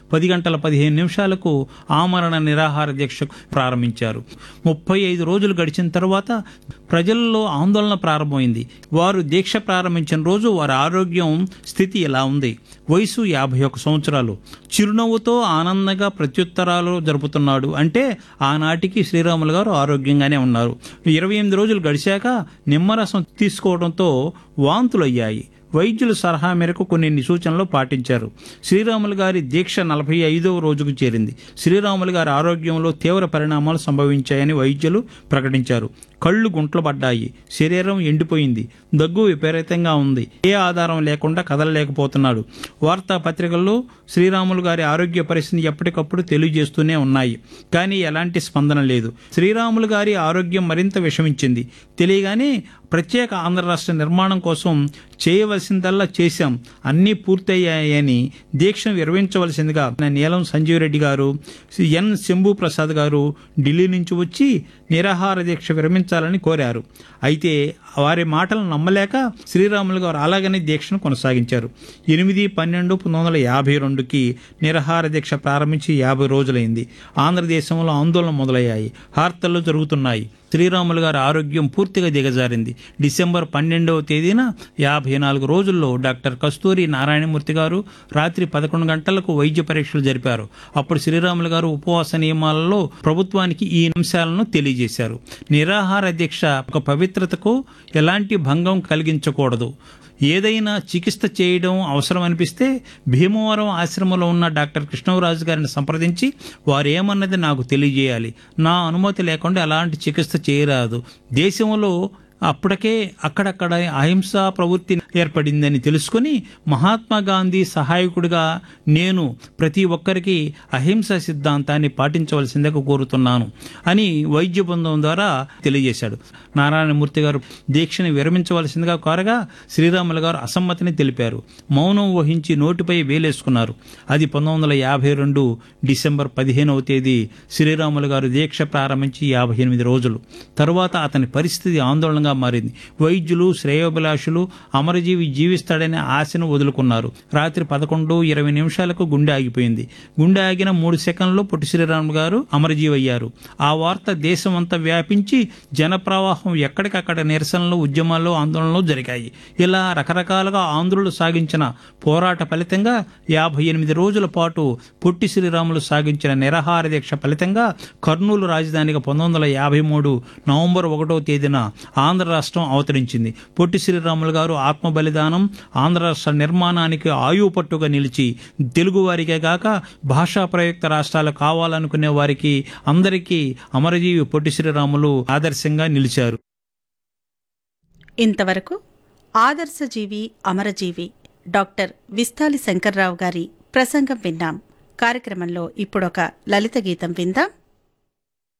పది గంటల పదిహేను నిమిషాలకు ఆమరణ నిరాహార దీక్ష ప్రారంభించారు ముప్పై ఐదు రోజులు గడిచిన తర్వాత ప్రజల్లో ఆందోళన ప్రారంభమైంది వారు దీక్ష ప్రారంభించిన రోజు వారి ఆరోగ్యం స్థితి ఎలా ఉంది వయసు యాభై ఒక్క సంవత్సరాలు చిరునవ్వుతో ఆనందంగా ప్రత్యుత్తరాలు జరుపుతున్నాడు అంటే ఆనాటికి శ్రీరాములు గారు ఆరోగ్యంగానే ఉన్నారు ఇరవై ఎనిమిది రోజులు గడిచాక నిమ్మరసం తీసుకోవడంతో వాంతులయ్యాయి వైద్యుల సలహా మేరకు కొన్ని సూచనలు పాటించారు శ్రీరాములు గారి దీక్ష నలభై ఐదవ రోజుకు చేరింది శ్రీరాములు గారి ఆరోగ్యంలో తీవ్ర పరిణామాలు సంభవించాయని వైద్యులు ప్రకటించారు కళ్ళు గుంటలు పడ్డాయి శరీరం ఎండిపోయింది దగ్గు విపరీతంగా ఉంది ఏ ఆధారం లేకుండా కదలలేకపోతున్నాడు వార్తాపత్రికల్లో శ్రీరాములు గారి ఆరోగ్య పరిస్థితిని ఎప్పటికప్పుడు తెలియజేస్తూనే ఉన్నాయి కానీ ఎలాంటి స్పందన లేదు శ్రీరాములు గారి ఆరోగ్యం మరింత విషమించింది తెలియగానే ప్రత్యేక ఆంధ్ర రాష్ట్ర నిర్మాణం కోసం చేయవలసిందల్లా చేశాం అన్నీ పూర్తయ్యాయని దీక్షను విరమించవలసిందిగా నీలం సంజీవ్ రెడ్డి గారు ఎన్ శంభు ప్రసాద్ గారు ఢిల్లీ నుంచి వచ్చి నిరాహార దీక్ష విరమించాలని కోరారు అయితే వారి మాటలు నమ్మలేక శ్రీరాములు గారు అలాగనే దీక్షను కొనసాగించారు ఎనిమిది పన్నెండు పంతొమ్మిది వందల యాభై రెండుకి నిరాహార దీక్ష ప్రారంభించి యాభై రోజులైంది ఆంధ్రదేశంలో ఆందోళన మొదలయ్యాయి హార్తలు జరుగుతున్నాయి శ్రీరాములు గారి ఆరోగ్యం పూర్తిగా దిగజారింది డిసెంబర్ పన్నెండవ తేదీన యాభై నాలుగు రోజుల్లో డాక్టర్ కస్తూరి నారాయణమూర్తి గారు రాత్రి పదకొండు గంటలకు వైద్య పరీక్షలు జరిపారు అప్పుడు శ్రీరాములు గారు ఉపవాస నియమాలలో ప్రభుత్వానికి ఈ అంశాలను తెలియజేశారు నిరాహార దీక్ష ఒక పవిత్రతకు ఎలాంటి భంగం కలిగించకూడదు ఏదైనా చికిత్స చేయడం అవసరం అనిపిస్తే భీమవరం ఆశ్రమంలో ఉన్న డాక్టర్ కృష్ణవరాజు గారిని సంప్రదించి వారు ఏమన్నది నాకు తెలియజేయాలి నా అనుమతి లేకుండా ఎలాంటి చికిత్స చేయరాదు దేశంలో అప్పటికే అక్కడక్కడ అహింసా ప్రవృత్తి ఏర్పడిందని తెలుసుకుని మహాత్మా గాంధీ సహాయకుడిగా నేను ప్రతి ఒక్కరికి అహింస సిద్ధాంతాన్ని పాటించవలసిందిగా కోరుతున్నాను అని వైద్య బృందం ద్వారా తెలియజేశాడు నారాయణమూర్తి గారు దీక్షని విరమించవలసిందిగా కోరగా శ్రీరాములు గారు అసమ్మతిని తెలిపారు మౌనం వహించి నోటిపై వేలేసుకున్నారు అది పంతొమ్మిది వందల యాభై రెండు డిసెంబర్ పదిహేనవ తేదీ శ్రీరాములు గారు దీక్ష ప్రారంభించి యాభై ఎనిమిది రోజులు తరువాత అతని పరిస్థితి ఆందోళనగా మారింది వైద్యులు శ్రేయోభిలాషులు అమరజీవి జీవిస్తాడనే ఆశను వదులుకున్నారు రాత్రి పదకొండు ఇరవై నిమిషాలకు గుండె ఆగిపోయింది గుండె ఆగిన మూడు సెకండ్లో పొట్టి శ్రీరాములు గారు అమరజీవి అయ్యారు ఆ వార్త దేశమంతా వ్యాపించి జనప్రవాహం ఎక్కడికక్కడ నిరసనలు ఉద్యమాల్లో ఆందోళనలు జరిగాయి ఇలా రకరకాలుగా ఆంధ్రులు సాగించిన పోరాట ఫలితంగా యాభై ఎనిమిది రోజుల పాటు పొట్టి శ్రీరాములు సాగించిన నిరాహార దీక్ష ఫలితంగా కర్నూలు రాజధానిగా పంతొమ్మిది వందల యాభై మూడు నవంబర్ ఒకటో తేదీన ఆంధ్ర రాష్ట్రం అవతరించింది పొట్టి శ్రీరాములు గారు ఆత్మ బలిదానం ఆంధ్ర రాష్ట్ర నిర్మాణానికి ఆయువు పట్టుగా నిలిచి తెలుగువారికే గాక భాషా ప్రయుక్త రాష్ట్రాలు కావాలనుకునే వారికి అందరికీ అమరజీవి పొట్టి శ్రీరాములు ఆదర్శంగా నిలిచారు ఇంతవరకు ఆదర్శజీవి అమరజీవి డాక్టర్ విస్తాలి శంకర్రావు గారి ప్రసంగం విన్నాం కార్యక్రమంలో ఇప్పుడొక లలిత గీతం విందాం